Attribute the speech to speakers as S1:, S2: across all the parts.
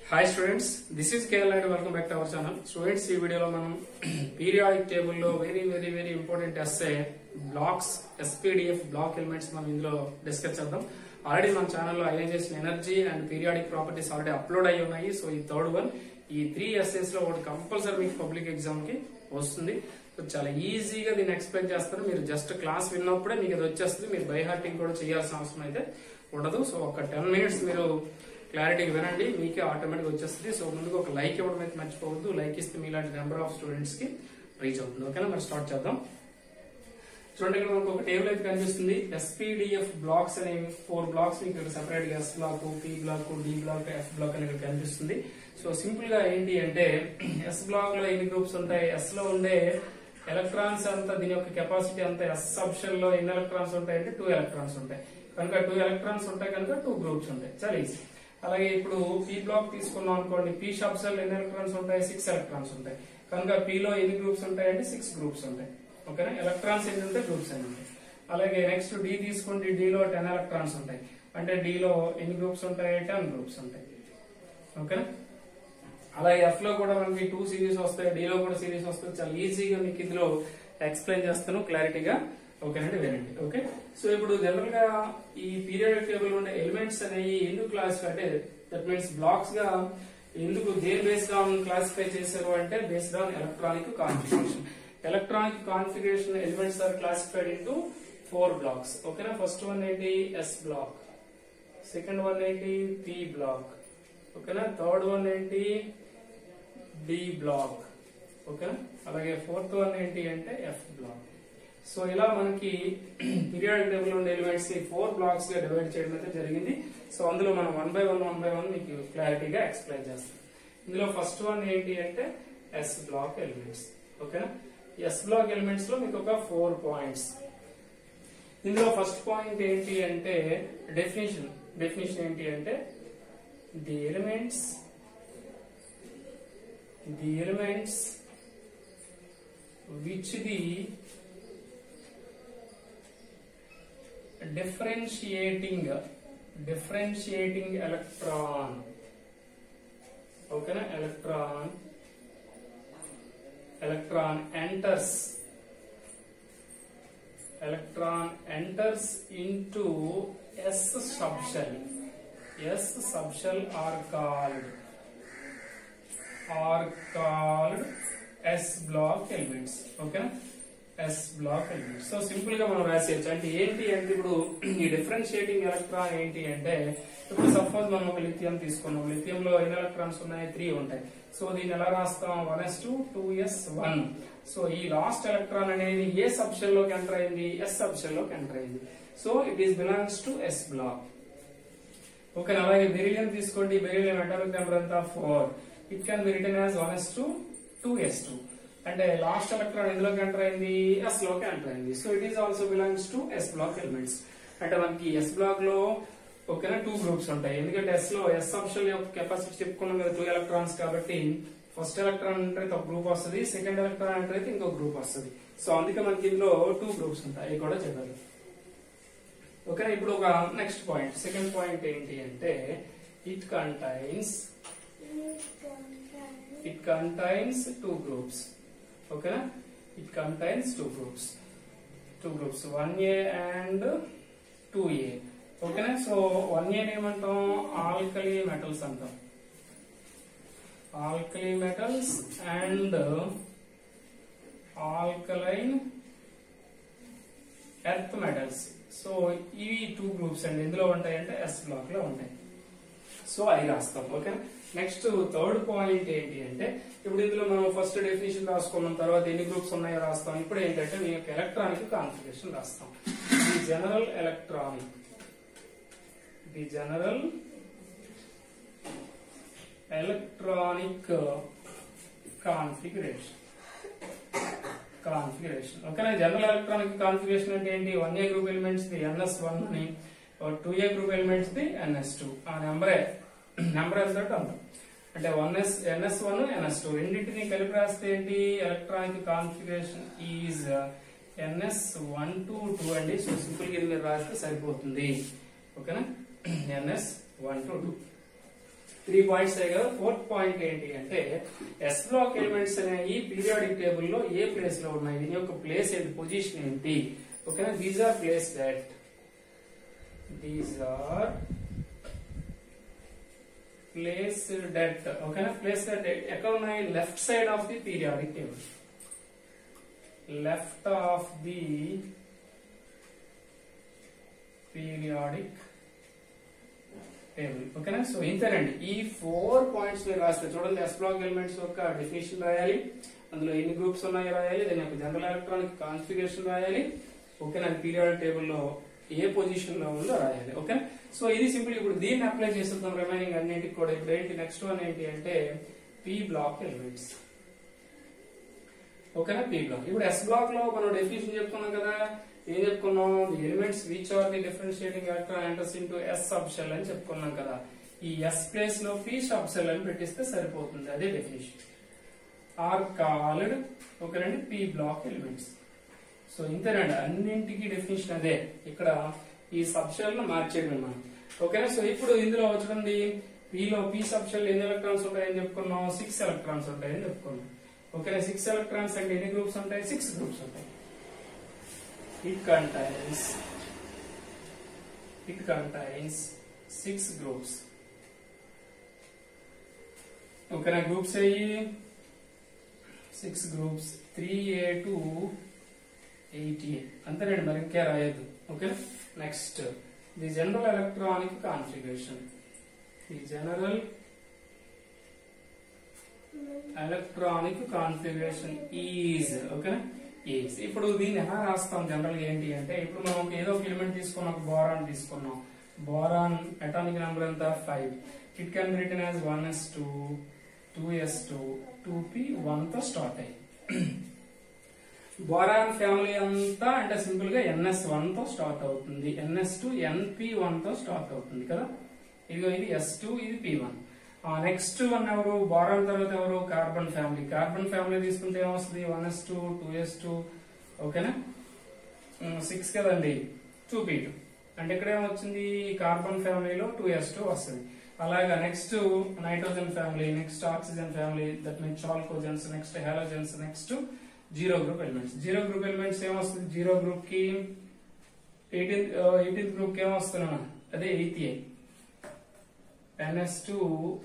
S1: hi students this is KL and welcome back to our channel students ఈ వీడియోలో మనం periodic table లో very very very important ఎస్ఏ blocks SPDF block elements మనం ఇందులో discuss చేద్దాం ఆల్రెడీ మన ఛానల్లో ఐఏ చేసిన energy and periodic properties already upload అయి ఉన్నాయి సో ఈ థర్డ్ వన్ ఈ త్రీ ఎస్ఏస్ లో ఒకటి కంపల్సరీ మీకు పబ్లిక్ ఎగ్జామ్ కి వస్తుంది సో చాలా ఈజీగా దీన్ని ఎక్స్ప్లెయిన్ చేస్తారు మీరు జస్ట్ క్లాస్ విన్నప్పుడే మీకు అది వచ్చేస్తుంది మీరు బై హార్టింగ్ కూడా చేయాల్సిన అవసరం అయితే ఉండదు సో ఒక టెన్ మినిట్స్ మీరు క్లారిటీగా వినండి మీకే ఆటోమేటిక్ వచ్చేస్తుంది సో ముందుగా ఒక లైక్ ఇవ్వడం అయితే మర్చిపోవద్దు లైక్ ఇస్తే మీలాంటి నెంబర్ ఆఫ్ స్టూడెంట్స్ కి రీచ్ అవుతుంది ఓకేనా మరి స్టార్ట్ చేద్దాం చూడండి ఇక్కడ మనకు ఒక టేబుల్ అయితే కనిపిస్తుంది ఎస్పీడిఎఫ్ బ్లాక్స్ అనే ఫోర్ బ్లాక్స్ మీకు ఇక్కడ సెపరేట్ గా S block P block D block F block అని ఇక్కడ కనిపిస్తుంది సో సింపుల్ గా ఏంటి అంటే ఎస్ బ్లాక్ లో ఎన్ని గ్రూప్స్ ఉంటాయి ఎస్ లో ఉండే ఎలక్ట్రాన్స్ అంతా దీని యొక్క కెపాసిటీ అంతా ఎస్ సబ్షెల్ లో ఎన్ని ఎలక్ట్రాన్స్ ఉంటాయి అంటే టూ ఎలక్ట్రాన్స్ ఉంటాయి కనుక టూ ఎలక్ట్రాన్స్ ఉంటాయి కనుక టూ గ్రూప్స్ ఉంటాయి చాలా ఈజీ అలాగే ఇప్పుడు పి బ్లాక్ తీసుకున్నాం అనుకోండి పి షాప్ సెల్ ఎన్ని ఎలక్ట్రాన్స్ ఉంటాయి సిక్స్ ఎలక్ట్రాన్స్ ఉంటాయి కనుక P లో ఎన్ని గ్రూప్స్ ఉంటాయి అంటే సిక్స్ గ్రూప్స్ ఉంటాయి ఓకేనా ఎలక్ట్రాన్స్ ఎన్ని ఉంటాయి గ్రూప్స్ ఎన్ని ఉంటాయి అలాగే నెక్స్ట్ డి తీసుకుంటే D లో టెన్ ఎలక్ట్రాన్స్ ఉంటాయి అంటే D లో ఎన్ని గ్రూప్స్ ఉంటాయి టెన్ గ్రూప్స్ ఉంటాయి ఓకేనా అలాగే ఎఫ్ లో కూడా మనకి టూ సిరీస్ వస్తాయి D లో కూడా సిరీస్ వస్తాయి చాలా ఈజీగా మీకు ఇందులో ఎక్స్ప్లెయిన్ చేస్తాను క్లారిటీగా ఓకేనండి వినండి ఓకే సో ఇప్పుడు జనరల్ గా ఈ పీరియడ్ టేబుల్ ఉండే ఎలిమెంట్స్ అనేవి ఎందుకు క్లాస్ అంటే దట్ మీన్స్ బ్లాక్స్ గా ఎందుకు దేని బేస్ గా క్లాసిఫై చేశారు అంటే based on electronic configuration electronic configuration elements are classified into four blocks ఓకేనా ఫస్ట్ వన్ ఏంటి ఎస్ బ్లాక్ సెకండ్ వన్ ఏంటి పి బ్లాక్ ఓకేనా థర్డ్ వన్ ఏంటి డి బ్లాక్ ఓకేనా అలాగే ఫోర్త్ వన్ ఏంటి అంటే ఎఫ్ బ్లాక్ సో ఇలా మనకి పీరియాడిక్ టేబుల్ ఉండే ఎలిమెంట్స్ ని ఫోర్ బ్లాక్స్ గా డివైడ్ చేయడం అయితే జరిగింది సో అందులో మనం one by one one by one మీకు క్లారిటీగా ఎక్స్ప్లెయిన్ చేస్తాం ఇందులో ఫస్ట్ వన్ ఏంటి అంటే ఎస్ బ్లాక్ ఎలిమెంట్స్ ఓకేనా ఎస్ బ్లాక్ ఎలిమెంట్స్ లో మీకు ఒక ఫోర్ పాయింట్స్ ఇందులో ఫస్ట్ పాయింట్ ఏంటి అంటే డెఫినేషన్ డెఫినేషన్ ఏంటి అంటే the elements the elements which the differentiating differentiating electron ఓకేనా electron electron enters electron enters into s subshell s subshell are called are called s block elements ఓకేనా S block element so simple గా మనం రాసేయచ్చు అంటే ఏంటి అంటే ఇప్పుడు ఈ differentiating electron ఏంటి అంటే ఇప్పుడు సపోజ్ మనం ఒక లిథియం తీసుకున్నాం లిథియం లో ఎన్ని ఎలక్ట్రాన్స్ ఉన్నాయి త్రీ ఉంటాయి సో దీన్ని ఎలా రాస్తాం one yes two two S one so ఈ లాస్ట్ ఎలక్ట్రాన్ అనేది ఏ సబ్షెల్ లోకి ఎంటర్ అయింది ఎస్ సబ్షెల్ లోకి ఎంటర్ అయింది so it is belongs to S block okay అలాగే బెరిలియం తీసుకోండి బెరిలియం అటామిక్ నెంబర్ ఎంత four it can be written as one yes two two yes two అంటే లాస్ట్ ఎలక్ట్రాన్ ఎందులోకి enter అయింది S లోకి enter అయింది so it is also belongs to S block elements అంటే మనకి ఎస్ బ్లాక్ లో ఓకేనా టూ గ్రూప్స్ ఉంటాయి ఎందుకంటే ఎస్ లో ఎస్ ఆప్షన్ యొక్క కెపాసిటీ చెప్పుకున్నాం కదా టూ ఎలక్ట్రాన్స్ కాబట్టి ఫస్ట్ ఎలక్ట్రాన్ ఎంటర్ అయితే ఒక గ్రూప్ వస్తుంది సెకండ్ ఎలక్ట్రాన్ ఎంటర్ అయితే ఇంకో గ్రూప్ వస్తుంది సో అందుకే మనకి ఇందులో టూ గ్రూప్స్ ఉంటాయి అవి కూడా చెప్పాలి ఓకేనా ఇప్పుడు ఒక నెక్స్ట్ పాయింట్ సెకండ్ పాయింట్ ఏంటి అంటే it contains it contains two groups ఓకేనా it contains two groups two groups one A and two A ఓకేనా సో వన్ ఏ ఏమంటాం ఆల్కలీ మెటల్స్ అంటాం alkali metals and alkaline earth metals so ఇవి two groups అండి ఎందులో ఉంటాయి అంటే yes block లో ఉంటాయి సో అవి రాస్తాం ఓకే నెక్స్ట్ థర్డ్ పాయింట్ ఏంటి అంటే ఇప్పుడు ఇందులో మనం ఫస్ట్ డెఫినేషన్ రాసుకున్నాం తర్వాత ఎన్ని గ్రూప్స్ ఉన్నాయో రాస్తాం ఇప్పుడు ఏంటంటే మీ యొక్క ఎలక్ట్రానిక్ కాన్ఫిగరేషన్ రాస్తాం the general electronic the general electronic configuration configuration ఓకేనా జనరల్ ఎలక్ట్రానిక్ కాన్ఫిగరేషన్ అంటే ఏంటి one A group elements the n s one అని two A group elements the n s two ఆ నెంబరే నెంబర్ ఎంత అంత అంటే one s n s one NS two రెండింటిని కలిపి రాస్తే ఏంటి electronic configuration is n s one to two అండి సో సింపుల్ గా మీరు రాస్తే సరిపోతుంది ఓకేనా n s one to two three points కదా ఫోర్త్ పాయింట్ ఏంటి అంటే ఎస్ బ్లాక్ ఎలిమెంట్స్ అనేవి పీరియాడిక్ టేబుల్ లో ఏ ప్లేస్ లో ఉన్నాయి దీని యొక్క ప్లేస్ ఏంటి పొజిషన్ ఏంటి ఓకేనా these are place that these are placed ఓకేనా ప్లేస్ డెట్ ఎక్కడ ఉన్నాయి left side of the periodic table left of the periodic table ఓకేనా సో ఇంతేనండి ఈ ఫోర్ పాయింట్స్ మీరు రాస్తే చూడండి ఎస్ బ్లాక్ ఎలిమెంట్స్ యొక్క డెఫినేషన్ రాయాలి అందులో ఎన్ని గ్రూప్స్ ఉన్నాయో రాయాలి దాని యొక్క జనరల్ ఎలక్ట్రానిక్ కాన్ఫిగరేషన్ రాయాలి ఓకేనా పీరియాడిక్ టేబుల్లో ఏ పొజిషన్ లో ఉందో రాయాలి ఓకే సో ఇది సింపుల్ ఇప్పుడు దీన్ని అప్లై చేస్తున్నాం రిమైనింగ్ అన్నింటికి కూడా ఇప్పుడు ఏంటి నెక్స్ట్ వన్ ఏంటి అంటే పి బ్లాక్ ఎలిమెంట్స్ ఓకేనా పి బ్లాక్ ఇప్పుడు ఎస్ బ్లాక్ లో మనం డెఫినేషన్ చెప్పుకున్నాం కదా ఏం చెప్పుకున్నాం the elements which are the differentiating electron enters into s subshell అని చెప్పుకున్నాం కదా ఈ ఎస్ ప్లేస్ లో పి సబ్ షెల్ అని పెట్టిస్తే సరిపోతుంది అదే డెఫినేషన్ ఆర్ కాల్డ్ ఓకేనండి పి బ్లాక్ ఎలిమెంట్స్ సో ఇంతేనండి అన్నింటికి డెఫినేషన్ అదే ఇక్కడ ఈ సబ్షెల్ ను మార్చేయడం మనం ఓకేనా సో ఇప్పుడు ఇందులో చూడండి పిలో పి సబ్షెల్ ఎన్ని ఎలక్ట్రాన్స్ ఉంటాయని చెప్పుకున్నాం సిక్స్ ఎలక్ట్రాన్స్ ఉంటాయని చెప్పుకున్నాం ఓకేనా సిక్స్ ఎలక్ట్రాన్స్ అంటే ఎన్ని గ్రూప్స్ ఉంటాయి సిక్స్ గ్రూప్స్ ఉంటాయి it contains it contains six groups ఓకేనా గ్రూప్స్ అయ్యి six groups three A to eight A అంతేనండి మరి ఇంకే రాయద్దు okay next the general electronic configuration the general electronic configuration is okay is ఇప్పుడు దీన్ని ఎలా రాస్తాం జనరల్ గా ఏంటి అంటే ఇప్పుడు మనం ఏదో ఒక ఎలిమెంట్ తీసుకున్నాం ఒక బోరాన్ తీసుకున్నాం బోరాన్ అటామిక్ నెంబర్ ఎంత five it can be written as one yes two two yes two two p one తో స్టార్ట్ అయ్యి బోరాన్ ఫ్యామిలీ అంతా అంటే సింపుల్ గా ఎన్ఎస్ వన్ తో స్టార్ట్ అవుతుంది ఎన్ఎస్ టూ ఎన్పి వన్ తో స్టార్ట్ అవుతుంది కదా ఇదిగో ఇది ఎస్ టూ ఇది పి వన్ నెక్స్ట్ వన్ ఎవరు బోరాన్ తర్వాత ఎవరు కార్బన్ ఫ్యామిలీ కార్బన్ ఫ్యామిలీ తీసుకుంటే ఏమొస్తుంది one yes two two yes two ఓకేనా సిక్స్ కదండి టూ పీ టూ అంటే ఇక్కడ ఏమొచ్చింది కార్బన్ ఫ్యామిలీలో టూ ఎస్ టూ వస్తుంది అలాగా next nitrogen family next oxygen family that means chalcogens next halogens next zero group elements zero group elements ఏమొస్తుంది zero group కి ఎయిటీన్త్ ఎయిటీన్త్ గ్రూప్ కి ఏమొస్తున్నా అదే ఎయిత్ ఏ ఎన్ఎస్ టూ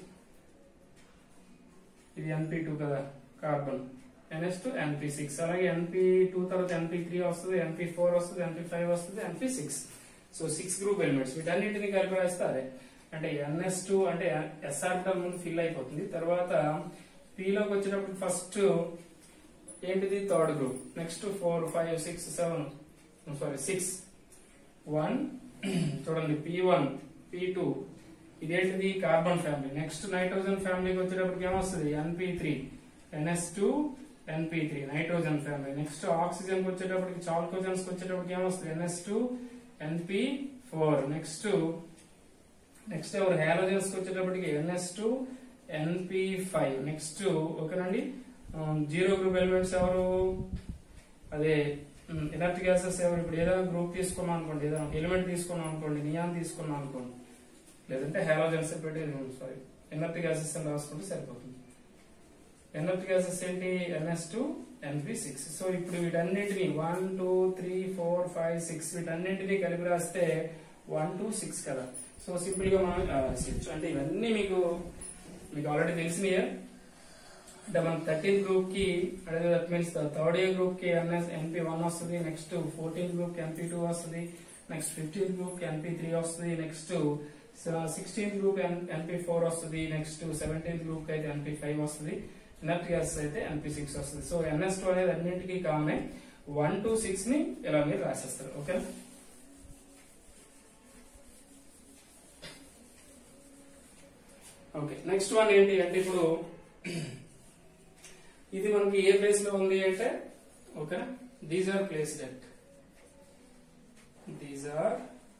S1: ఇది n p two కదా carbon n s two n p six అలాగే n p two తర్వాత ఎన్పి three వస్తుంది ఎన్పి ఫోర్ వస్తుంది ఎన్పి ఫైవ్ వస్తుంది n p six so six group elements వీటన్నింటిని కలిపి రాస్తే అదే అంటే ఎన్ఎస్ టూ అంటే ఎస్ ఆర్బిటల్ ముందు ఫిల్ అయిపోతుంది తర్వాత పిలోకి వచ్చినప్పుడు ఫస్ట్ ఏంటిది third group next four five six seven sorry six one చూడండి పి వన్ పి టూ ఇదేంటిది కార్బన్ ఫ్యామిలీ నెక్స్ట్ నైట్రోజన్ ఫ్యామిలీకి వచ్చేటప్పటికి ఏమొస్తుంది n p three n s two n p three nitrogen family next oxygen వచ్చేటప్పటికి చాల్కోజన్స్ వచ్చేటప్పటికి ఏమొస్తుంది n s two n p four next next ఎవరు halogens వచ్చేటప్పటికి n s two n p five next ఓకేనండి జీరో గ్రూప్ ఎలిమెంట్స్ ఎవరు అదే ఎనర్జీ గ్యాసెస్ ఎవరు ఇప్పుడు ఏదైనా గ్రూప్ తీసుకున్నాం అనుకోండి ఏదైనా ఎలిమెంట్ తీసుకున్నాం అనుకోండి నియాన్ తీసుకున్నాం అనుకోండి లేదంటే హాలోజన్స్ పెట్టి సారీ ఎనర్జీ గ్యాసెస్ అని రాసుకుంటే సరిపోతుంది ఎనర్జీ గ్యాసెస్ ఏంటి n s two n p six so ఇప్పుడు వీటన్నింటిని one two three four five six వీటన్నింటినీ కలిపి రాస్తే వన్ టూ సిక్స్ కదా సో సింపుల్ గా మనం ఇలా రాసేయచ్చు అంటే ఇవన్నీ మీకు మీకు ఆల్రెడీ తెలిసినాయా అంటే మన థర్టీన్ గ్రూప్ కి అదే that means third year group కి ఎన్ఎస్ ఎన్పి వన్ వస్తుంది నెక్స్ట్ ఫోర్టీన్ గ్రూప్ కి ఎన్పి టూ వస్తుంది నెక్స్ట్ ఫిఫ్టీన్ గ్రూప్ కి ఎన్పి త్రీ వస్తుంది next sixteen group n p four వస్తుంది నెక్స్ట్ సెవెంటీన్ గ్రూప్ కి అయితే ఎన్పి ఫైవ్ వస్తుంది నెట్ గ్యాస్ అయితే ఎన్పి సిక్స్ వస్తుంది సో ఎన్ఎస్ టూ అనేది అన్నింటికి కామనే వన్ టు సిక్స్ ని ఇలా మీరు రాసేస్తారు ఓకే ఓకే నెక్స్ట్ వన్ ఏంటి అంటే ఇప్పుడు ఇది మనకి ఏ ప్లేస్ లో ఉంది అంటే okay these are placed these are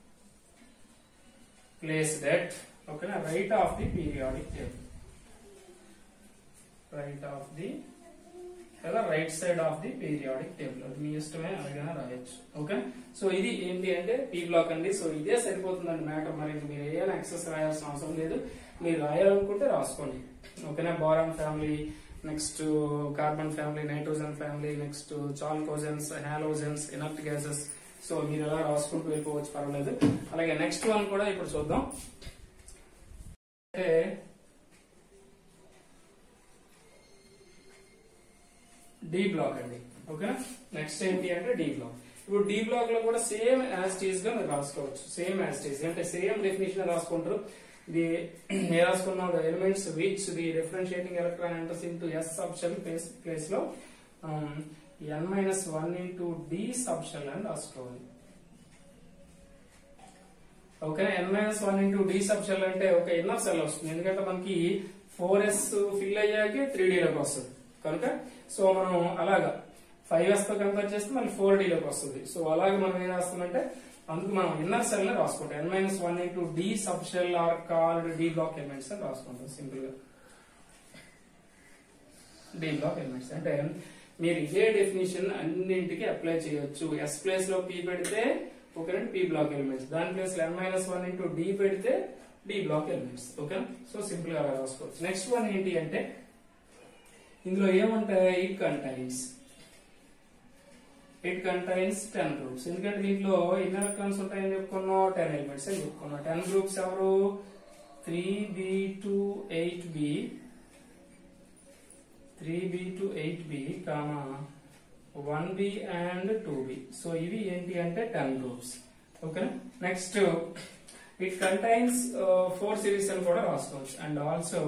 S1: placed ఓకేనా right of the periodic table right of the లేదా right side of the periodic table అది మీ ఇష్టమే అలాగైనా రాయొచ్చు ఓకే సో ఇది ఏంటి అంటే పీ బ్లాక్ అండి సో ఇదే సరిపోతుందండి మ్యాటర్ మరి ఇంక మీరు ఏమైనా ఎక్సెస్ రాయాల్సిన అవసరం లేదు మీరు రాయాలనుకుంటే రాసుకోండి ఓకేనా boron family next carbon family nitrogen family next chalcogens halogens inert gases so మీరు ఎలా రాసుకుంటూ వెళ్ళిపోవచ్చు పర్వాలేదు అలాగే నెక్స్ట్ వన్ కూడా ఇప్పుడు చూద్దాం అంటే డి బ్లాక్ అండి ఓకే నెక్స్ట్ ఏంటి అంటే డి బ్లాక్ ఇప్పుడు డి బ్లాక్ లో కూడా సేమ్ యాజ్ టీజ్ గా మీరు రాసుకోవచ్చు సేమ్ యాజ్ టీజ్ అంటే సేమ్ డెఫినేషన్ రాసుకుంటారు ది ఏ రాసుకున్నాం the elements which the differentiating electron enters into s subshell place place లో n minus one into d subshell అని రాసుకోవాలి okay n minus one into d subshell అంటే ఒక inner shell వస్తుంది ఎందుకంటే మనకి ఫోర్ ఎస్ ఫిల్ అయ్యాకే త్రీ లోకి వస్తుంది కనుక సో మనం అలాగా ఫైవ్ ఎస్ తో కంపేర్ చేస్తే మళ్ళీ ఫోర్ లోకి వస్తుంది సో అలాగే మనం ఏం రాస్తామంటే అందుకు మనం ఇన్నర్ సెల్ ని రాసుకుంటాం n minus one into d subshell are called d block elements అని రాసుకుంటాం సింపుల్ గా డి బ్లాక్ ఎలిమెంట్స్ అంటే మీరు ఇదే డెఫినేషన్ అన్నింటికి అప్లై చేయొచ్చు ఎస్ ప్లేస్ లో పి పెడితే ఓకేనా పి బ్లాక్ ఎలిమెంట్స్ దాని ప్లేస్ లో n minus one into d పెడితే d block elements okay so simple గా అలా రాసుకోవచ్చు నెక్స్ట్ వన్ ఏంటి అంటే ఇందులో ఏముంటాయి it contains it contains ten groups ఎందుకంటే దీంట్లో ఎన్ని ఎలక్ట్రాన్స్ ఉంటాయని చెప్పుకున్నాం టెన్ ఎలిమెంట్స్ అని చెప్పుకున్నాం టెన్ గ్రూప్స్ ఎవరు three B to eight B three B to eight B comma one B and two B so ఇవి ఏంటి అంటే ten groups okay next it contains four series అని కూడా రాసుకోవచ్చు and also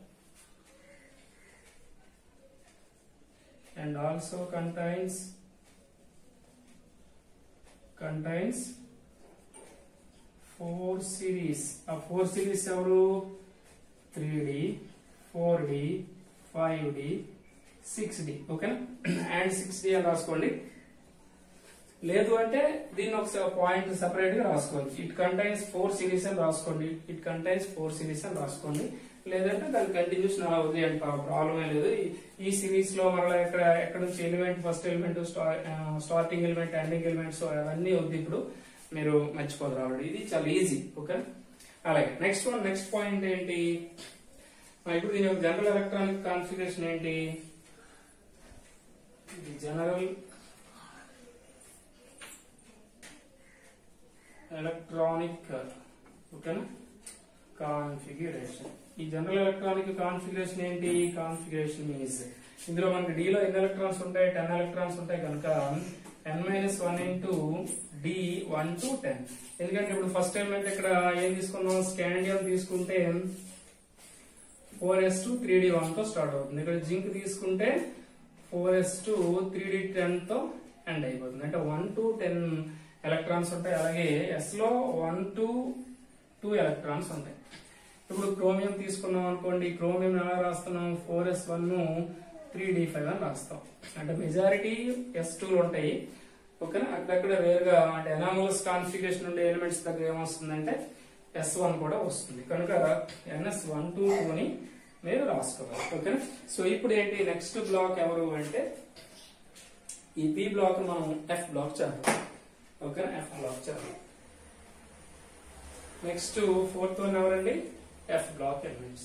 S1: and also contains contains four series ఆ four series ఎవరు three d four d five d six d ఓకేనా and six d అని రాసుకోండి లేదు అంటే దీన్ని ఒక పాయింట్ సెపరేట్ గా రాసుకోవచ్చు ఇట్ కంటైన్స్ ఫోర్ సిరీస్ అని రాసుకోండి ఇట్ కంటైన్స్ ఫోర్ సిరీస్ అని రాసుకోండి లేదంటే దాని కంటిన్యూషన్ అలా వదిలేయండి ప్రాబ్లమే లేదు ఈ- ఈ సిరీస్ లో మరలా ఎక్కడ ఎక్కడ నుంచి element first element starting element ending elements అవన్నీ వద్దు ఇప్పుడు మీరు మర్చిపోదు రావడం ఇది చాలా ఈజీ ఓకే అలాగే నెక్స్ట్ వన్ నెక్స్ట్ పాయింట్ ఏంటి ఆ, ఇప్పుడు దీని యొక్క జనరల్ ఎలక్ట్రానిక్ కాన్ఫిగరేషన్ ఏంటి జనరల్ ఎలక్ట్రానిక్ ఓకేనా కాన్ఫిగరేషన్ ఈ జనరల్ ఎలక్ట్రానిక్ కాన్ఫిగరేషన్ ఏంటి కాన్ఫిగరేషన్ ఈజ్ ఇందులో మనకి D లో ఎన్ని ఎలక్ట్రాన్స్ ఉంటాయి టెన్ ఎలక్ట్రాన్స్ ఉంటాయి కనుక ఎన్ minus one into d one to ten ఎందుకంటే ఇప్పుడు ఫస్ట్ ఎలిమెంట్ ఇక్కడ ఏం తీసుకున్నాం స్కాండియం తీసుకుంటే four s two three d one తో స్టార్ట్ అవుతుంది ఇక్కడ జింక్ తీసుకుంటే four s two three d ten తో ఎండ్ అయిపోతుంది అంటే వన్ టు టెన్ ఎలక్ట్రాన్స్ ఉంటాయి అలాగే ఎస్ లో వన్ టు టూ ఎలక్ట్రాన్స్ ఉంటాయి ఇప్పుడు క్రోమియం తీసుకున్నాం అనుకోండి క్రోమియం ఎలా రాస్తున్నాం four s one three d five అని రాస్తాం అంటే మెజారిటీ ఎస్ టూలు ఉంటాయి ఓకేనా అక్కడక్కడ వేరుగా అంటే ఎనామల్స్ కాన్ఫిగరేషన్ ఉండే ఎలిమెంట్స్ దగ్గర ఏమొస్తుందంటే ఎస్ వన్ కూడా వస్తుంది కనుక ఎన్ఎస్ వన్ టూ టూని మీరు రాసుకోవాలి ఓకేనా సో ఇప్పుడు ఏంటి నెక్స్ట్ బ్లాక్ ఎవరు అంటే ఈ పి బ్లాక్ మనం ఎఫ్ బ్లాక్ చేద్దాం ఓకేనా ఎఫ్ బ్లాక్ చేద్దాం నెక్స్ట్ ఫోర్త్ వన్ ఎవరండి f block elements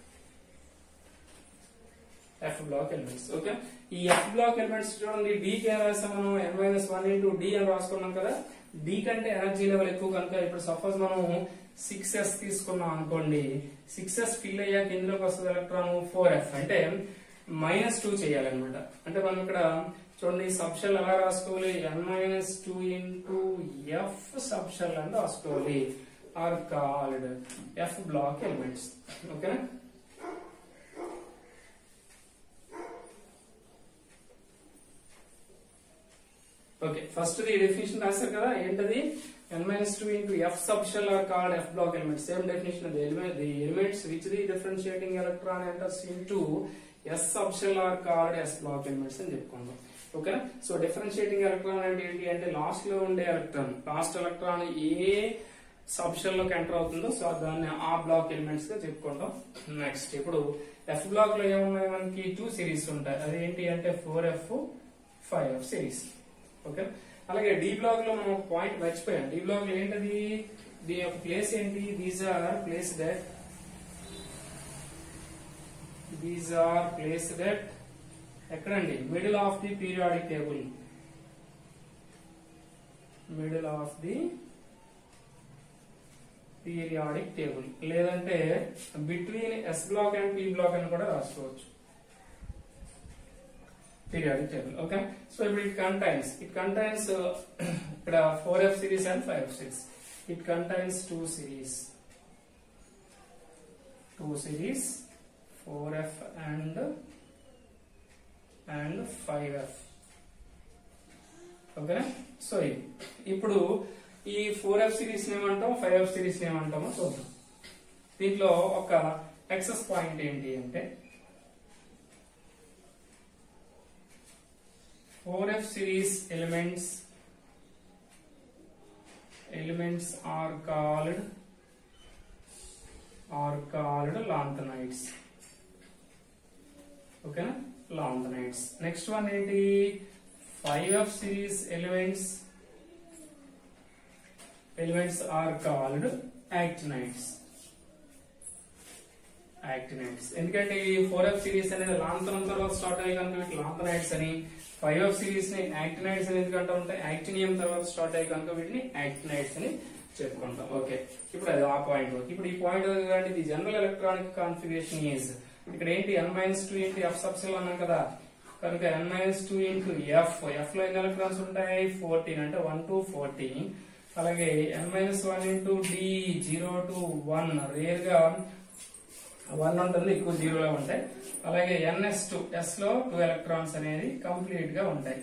S1: f block elements okay ఈ ఎఫ్ బ్లాక్ ఎలిమెంట్స్ చూడండి డి కి ఏం రాస్తాం మనం n minus one into d అని రాసుకున్నాం కదా డి కంటే ఎనర్జీ లెవెల్ ఎక్కువ కనుక ఇప్పుడు సపోజ్ మనం సిక్స్ ఎస్ తీసుకున్నాం అనుకోండి సిక్స్ ఎస్ ఫిల్ అయ్యాక ఇందులోకి వస్తుంది ఎలక్ట్రాన్ ఫోర్ ఎఫ్ అంటే మైనస్ టూ చేయాలన్నమాట అంటే మనం ఇక్కడ చూడండి సబ్షెల్ ఎలా రాసుకోవాలి n minus two into f subshell అని రాసుకోవాలి are called f block elements ఓకేనా ఓకే ఫస్ట్ ది డెఫినేషన్ రాశారు కదా ఏంటది n minus two into f subshell are called f block elements same definition the element the elements which the differentiating electron enters into s subshell are called s block elements అని చెప్పుకుందాం ఓకేనా so differentiating electron అంటే ఏంటి అంటే last లో ఉండే electron last electron ఏ subshell లోకి ఎంటర్ అవుతుందో సో దాన్ని ఆ బ్లాక్ ఎలిమెంట్స్ గా చెప్పుకుంటాం నెక్స్ట్ ఇప్పుడు ఎఫ్ బ్లాక్ లో ఏమున్నాయి మనకి టూ సిరీస్ ఉంటాయి అది ఏంటి అంటే four f five F series okay అలాగే డి బ్లాక్ లో మనం ఒక పాయింట్ మర్చిపోయాం డి బ్లాక్ లో ఏంటది దీని యొక్క ప్లేస్ ఏంటి these are place that these are place that ఎక్కడండి middle of the periodic table middle of the periodic table లేదంటే between s block and p block అని కూడా రాసుకోవచ్చు పీరియాడిక్ టేబుల్ ఓకే సో ఇప్పుడు ఇట్ కంటైన్స్ ఇట్ కంటైన్స్ ఇక్కడ four F series and five F series it contains two series two series four f and and five f okay so ఇది ఇప్పుడు ఈ four F series ఏమంటాం five F series ఏమంటామో చూద్దాం దీంట్లో ఒక excess point ఏంటి అంటే four F series elements elements are called are called lanthanides ఓకేనా లాంథనైట్స్ నెక్స్ట్ వన్ ఏంటి five F series elements elements are called actinides actinides ఎందుకంటే ఈ ఫోర్ ఎఫ్ సిరీస్ అనేది లాంతనం తర్వాత స్టార్ట్ అయ్యి కనుక వీటి లాంతనైట్స్ అని ఫైవ్ ఎఫ్ సిరీస్ ని యాక్టినైట్స్ అని ఎందుకంటా ఉంటాయి యాక్టినియం తర్వాత స్టార్ట్ అయ్యి కనుక వీటిని యాక్టినైట్స్ అని చెప్పుకుంటాం ఓకే ఇప్పుడు అది ఆ పాయింట్ ఇప్పుడు ఈ పాయింట్ కానీ ఇది జనరల్ ఎలక్ట్రానిక్ కాన్ఫిగరేషన్ ఈజ్ ఇక్కడ ఏంటి ఎన్ మైనస్ టూ ఏంటి ఎఫ్ సబ్సిల్ అన్నాం కదా కనుక ఎన్ minus two into F F లో ఎన్ని ఎలక్ట్రాన్స్ ఉంటాయి ఫోర్టీన్ అంటే వన్ టు ఫోర్టీన్ అలాగే N minus one into D zero to one rare గా వన్ ఉంటుంది ఎక్కువ జీరోలో ఉంటాయి అలాగే ఎన్ఎస్ టూ ఎస్ లో టూ ఎలక్ట్రాన్స్ అనేది కంప్లీట్ గా ఉంటాయి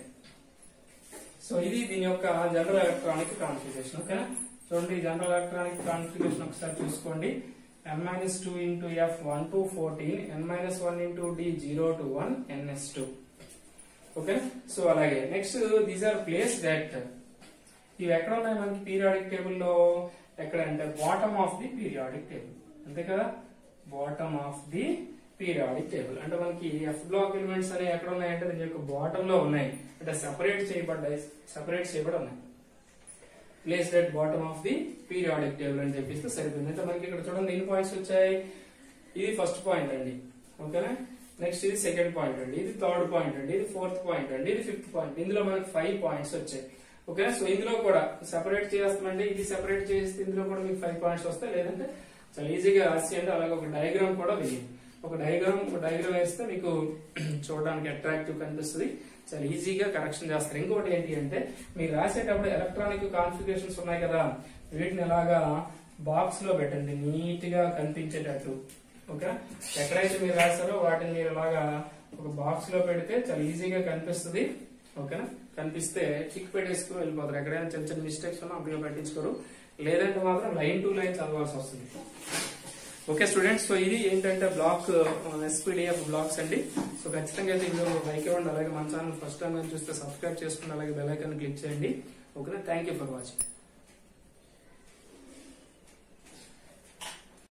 S1: సో ఇది దీని యొక్క జనరల్ ఎలక్ట్రానిక్ కాన్ఫిగరేషన్ ఓకేనా చూడండి జనరల్ ఎలక్ట్రానిక్ కాన్ఫిగరేషన్ ఒకసారి చూసుకోండి N minus two into F one to fourteen N minus one into D zero to one NS two okay so అలాగే next these are place that ఇవి ఎక్కడ ఉన్నాయి మనకి periodic table లో ఎక్కడ అంటే bottom of the periodic table అంతే కదా bottom of the periodic table అంటే మనకి ఎఫ్ బ్లాక్ ఎలిమెంట్స్ అనేవి ఎక్కడ ఉన్నాయంటే దీని యొక్క బాటమ్ లో ఉన్నాయి అంటే సెపరేట్ చేయబడ్డాయి సెపరేట్ చేయబడి ఉన్నాయి place that bottom of the periodic table అని చెప్పేసి సరిపోయింది అంటే మనకి ఇక్కడ చూడండి ఎన్ని పాయింట్స్ వచ్చాయి ఇది ఫస్ట్ పాయింట్ అండి ఓకేనా నెక్స్ట్ ఇది సెకండ్ పాయింట్ అండి ఇది థర్డ్ పాయింట్ అండి ఇది ఫోర్త్ పాయింట్ అండి ఇది ఫిఫ్త్ పాయింట్ ఇందులో మనకి ఫైవ్ పాయింట్స్ వచ్చాయి ఓకే సో ఇందులో కూడా సెపరేట్ చేస్తామంటే ఇది సెపరేట్ చేస్తే ఇందులో కూడా మీకు ఫైవ్ పాయింట్స్ వస్తాయి లేదంటే చాలా ఈజీగా రాసేయండి అలాగే ఒక డయాగ్రామ్ కూడా వేయండి ఒక డయాగ్రామ్ ఒక డయాగ్రామ్ వేస్తే మీకు చూడడానికి అట్రాక్టివ్ కనిపిస్తుంది చాలా ఈజీగా కరెక్షన్ చేస్తారు ఇంకోటి ఏంటి అంటే మీరు రాసేటప్పుడు ఎలక్ట్రానిక్ కాన్ఫిగరేషన్స్ ఉన్నాయి కదా వీటిని ఎలాగా బాక్స్ లో పెట్టండి నీట్ గా కనిపించేటట్టు ఓకే ఎక్కడైతే మీరు రాస్తారో వాటిని మీరు ఇలాగా ఒక బాక్స్ లో పెడితే చాలా ఈజీగా కనిపిస్తుంది ఓకేనా కనిపిస్తే టిక్ పెట్టేసుకుని వెళ్ళిపోతారు ఎక్కడైనా చిన్న చిన్న మిస్టేక్స్ ఉన్నా అప్పుడు పట్టించుకోరు లేదంటే మాత్రం లైన్ టు లైన్ చదవాల్సి వస్తుంది ఓకే స్టూడెంట్స్ సో ఇది ఏంటంటే బ్లాక్ ఎస్పీడిఎఫ్ బ్లాక్స్ అండి సో ఖచ్చితంగా అయితే ఇందులో లైక్ ఇవ్వండి అలాగే మన ఛానల్ ఫస్ట్ టైం చూస్తే సబ్స్క్రైబ్ చేసుకోండి అలాగే బెల్ ఐకాన్ క్లిక్ చేయండి ఓకేనా థ్యాంక్ యూ ఫర్ వాచింగ్